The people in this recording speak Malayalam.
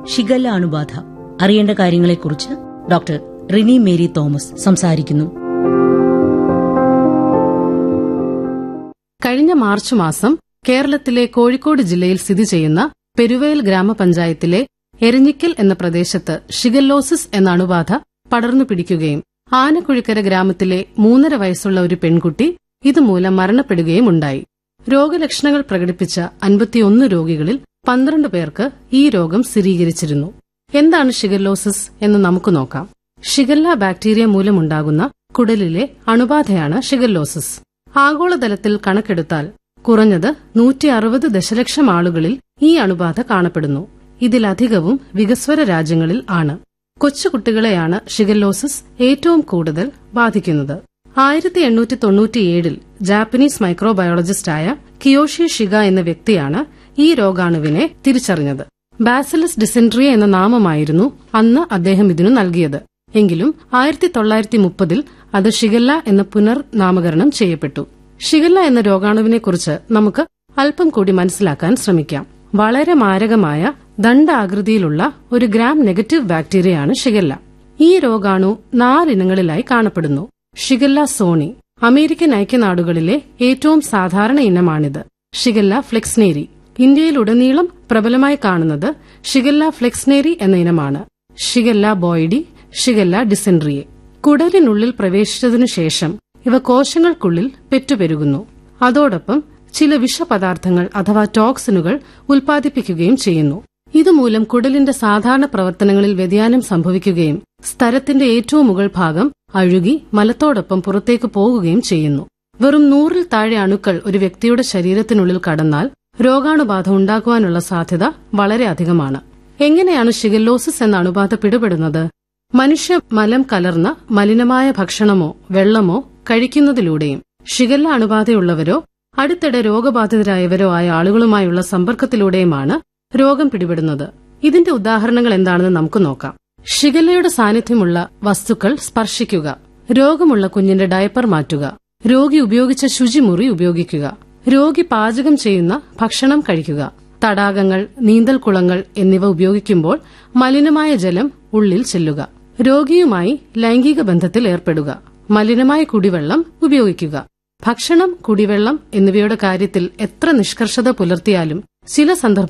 ഷിഗല്ല അണുബാധ അറിയേണ്ട കാര്യങ്ങളെക്കുറിച്ച് ഡോക്ടർ റിനി മേരി തോമസ് സംസാരിക്കുന്നു കഴിഞ്ഞ മാർച്ച് മാസം കേരളത്തിലെ കോഴിക്കോട് ജില്ലയിൽ സ്ഥിതി ചെയ്യുന്ന പെരുവയൽ ഗ്രാമപഞ്ചായത്തിലെ എരഞ്ഞിക്കൽ എന്ന പ്രദേശത്ത് ഷിഗല്ലോസിസ് എന്ന അണുബാധ പടർന്നു പിടിക്കുകയും ആനക്കുഴിക്കര ഗ്രാമത്തിലെ മൂന്നര വയസ്സുള്ള ഒരു പെൺകുട്ടി ഇതുമൂലം മരണപ്പെടുകയും ഉണ്ടായി രോഗലക്ഷണങ്ങൾ പ്രകടിപ്പിച്ച അൻപത്തിയൊന്ന് രോഗികളിൽ പന്ത്രണ്ട് പേർക്ക് ഈ രോഗം സ്ഥിരീകരിച്ചിരുന്നു എന്താണ് ഷിഗല്ലോസിസ് എന്ന് നമുക്ക് നോക്കാം ഷിഗല്ല ബാക്ടീരിയ മൂലമുണ്ടാകുന്ന കുടലിലെ അണുബാധയാണ് ഷിഗല്ലോസിസ് ആഗോളതലത്തിൽ കണക്കെടുത്താൽ കുറഞ്ഞത് നൂറ്റി അറുപത് ദശലക്ഷം ആളുകളിൽ ഈ അണുബാധ കാണപ്പെടുന്നു ഇതിലധികവും വികസ്വര രാജ്യങ്ങളിൽ ആണ് കൊച്ചുകുട്ടികളെയാണ് ഷിഗല്ലോസിസ് ഏറ്റവും കൂടുതൽ ബാധിക്കുന്നത് ആയിരത്തി എണ്ണൂറ്റി തൊണ്ണൂറ്റിയേഴിൽ ജാപ്പനീസ് മൈക്രോബയോളജിസ്റ്റായ കിയോഷി ഷിഗ എന്ന വ്യക്തിയാണ് ഈ രോഗാണുവിനെ തിരിച്ചറിഞ്ഞത് ബാസിലസ് ഡിസെൻട്രിയ എന്ന നാമമായിരുന്നു അന്ന് അദ്ദേഹം ഇതിനു നൽകിയത് എങ്കിലും ആയിരത്തി തൊള്ളായിരത്തി മുപ്പതിൽ അത് ഷിഗല്ല എന്ന് പുനർനാമകരണം ചെയ്യപ്പെട്ടു ഷിഗല്ല എന്ന രോഗാണുവിനെക്കുറിച്ച് നമുക്ക് അല്പം കൂടി മനസ്സിലാക്കാൻ ശ്രമിക്കാം വളരെ മാരകമായ ദണ്ഡാകൃതിയിലുള്ള ഒരു ഗ്രാം നെഗറ്റീവ് ബാക്ടീരിയയാണ് ഷിഗല്ല ഈ രോഗാണു നാലിനങ്ങളിലായി കാണപ്പെടുന്നു ഷിഗല്ല സോണി അമേരിക്കൻ ഐക്യനാടുകളിലെ ഏറ്റവും സാധാരണ ഇനമാണിത് ഷിഗല്ല ഫ്ലെക്സ്നേരി ഇന്ത്യയിലുടനീളം പ്രബലമായി കാണുന്നത് ഷിഗല്ല ഫ്ലെക്സ്നേരി എന്ന ഇനമാണ് ഷിഗല്ല ബോയ്ഡി ഷിഗല്ല ഡിസെൻട്രിയെ കുടലിനുള്ളിൽ പ്രവേശിച്ചതിനു ശേഷം ഇവ കോശങ്ങൾക്കുള്ളിൽ പെറ്റുപെരുകുന്നു അതോടൊപ്പം ചില വിഷപദാർത്ഥങ്ങൾ അഥവാ ടോക്സിനുകൾ ഉൽപ്പാദിപ്പിക്കുകയും ചെയ്യുന്നു ഇതുമൂലം കുടലിന്റെ സാധാരണ പ്രവർത്തനങ്ങളിൽ വ്യതിയാനം സംഭവിക്കുകയും സ്തരത്തിന്റെ ഏറ്റവും മുകൾ ഭാഗം അഴുകി മലത്തോടൊപ്പം പുറത്തേക്ക് പോകുകയും ചെയ്യുന്നു വെറും നൂറിൽ താഴെ അണുക്കൾ ഒരു വ്യക്തിയുടെ ശരീരത്തിനുള്ളിൽ കടന്നാൽ രോഗാണുബാധ ഉണ്ടാകുവാനുള്ള സാധ്യത വളരെ അധികമാണ് എങ്ങനെയാണ് ഷിഗല്ലോസിസ് എന്ന അണുബാധ പിടിപെടുന്നത് മനുഷ്യ മലം കലർന്ന മലിനമായ ഭക്ഷണമോ വെള്ളമോ കഴിക്കുന്നതിലൂടെയും ഷിഗല്ല അണുബാധയുള്ളവരോ അടുത്തിടെ രോഗബാധിതരായവരോ ആയ ആളുകളുമായുള്ള സമ്പർക്കത്തിലൂടെയുമാണ് രോഗം പിടിപെടുന്നത് ഇതിന്റെ ഉദാഹരണങ്ങൾ എന്താണെന്ന് നമുക്ക് നോക്കാം ഷിഗല്ലയുടെ സാന്നിധ്യമുള്ള വസ്തുക്കൾ സ്പർശിക്കുക രോഗമുള്ള കുഞ്ഞിന്റെ ഡയപ്പർ മാറ്റുക രോഗി ഉപയോഗിച്ച ശുചിമുറി ഉപയോഗിക്കുക രോഗി പാചകം ചെയ്യുന്ന ഭക്ഷണം കഴിക്കുക തടാകങ്ങൾ നീന്തൽക്കുളങ്ങൾ എന്നിവ ഉപയോഗിക്കുമ്പോൾ മലിനമായ ജലം ഉള്ളിൽ ചെല്ലുക രോഗിയുമായി ലൈംഗിക ബന്ധത്തിൽ ഏർപ്പെടുക മലിനമായ കുടിവെള്ളം ഉപയോഗിക്കുക ഭക്ഷണം കുടിവെള്ളം എന്നിവയുടെ കാര്യത്തിൽ എത്ര നിഷ്കർഷത പുലർത്തിയാലും ചില സന്ദർഭ